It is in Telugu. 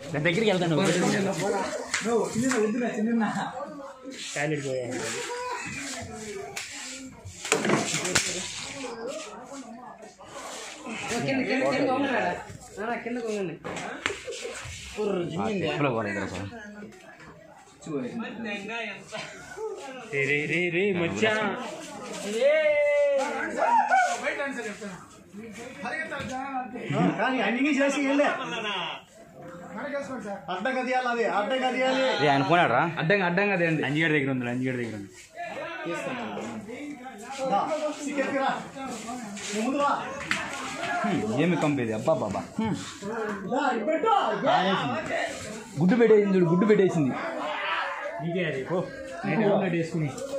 నా దగ్గరికి వెళ్తాను నువ్వు చిన్న వద్దునా చిన్న టాయిలెట్ పోయా కింద కింద కింద వంగనాడా నాన్న కింద వంగండి రే రే రే రే మచ్చా కానీ అన్ని చేసి వెళ్ళే అడ్డంగా తీయాలి అది అడ్డంగా తీయాలి ఆయన పోనాడ్రా అడ్డంగా అడ్డంగా తేండి అంజిగడ దగ్గర ఉంది అంజిగడ దగ్గర ఉంది దా, సిక్కెత్తుకురా. నువ్వు ముందు రా. ఏమి కంపేది అబ్బా బాబా దా, ఇటు పెట్టు. గుడ్డు పెట్టేసింది చూడు గుడ్డు పెట్టేసింది నీకే అది పో నైట్ ఆమ్లెట్ వేసుకుని